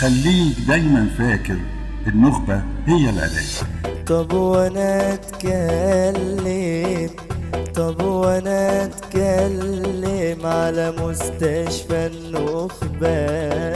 وخليك دايما فاكر النخبة هي العلاج طب وانا اتكلم طب وانا اتكلم على مستشفى النخبة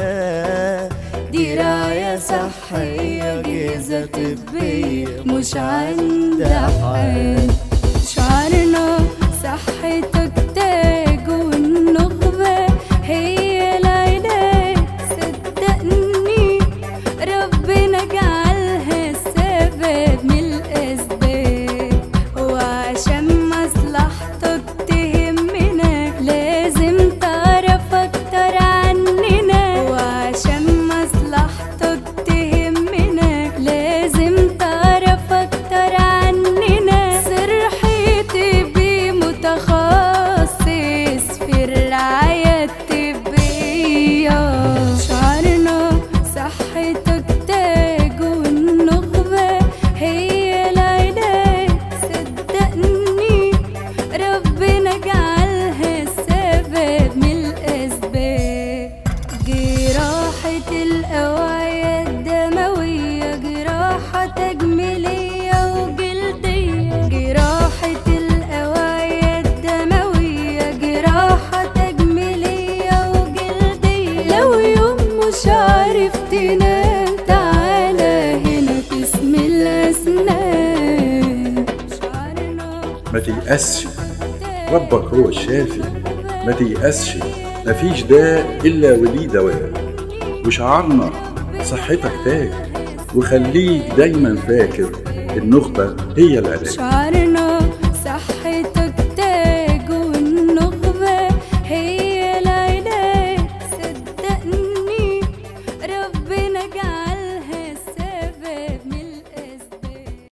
دي رعاية صحية جهزة طبية مش عند حد شعرنا صحتك تاج والنخبة هي العلاج صدقني ربنا جعلها السبب من الأسباب وعشان مصلحتك تهمنا لازم تعرف أكتر عننا وعشان مصلحتك تهمنا لازم تعرف أكتر عننا صرحتي بيه متخصص في الرعاية الطبية شعرنا صحتك تاج والنخبة هي العلاج صدقني ربنا جعلها السبب من الأسباب جراحة الأوعية الدموية جراحة تجميلية وجلدية جراحة الأوعية الدموية جراحة تجميلية وجلدية لو يوم مش عارف تنام تعالى هنا قسم الأسنان شعرنا ما تيأسش ربك هو الشافي ما تيأسش مفيش داء إلا وليه دواء وشعارنا صحتك تاج وخليك دايما فاكر النخبة هي العلاج شعرنا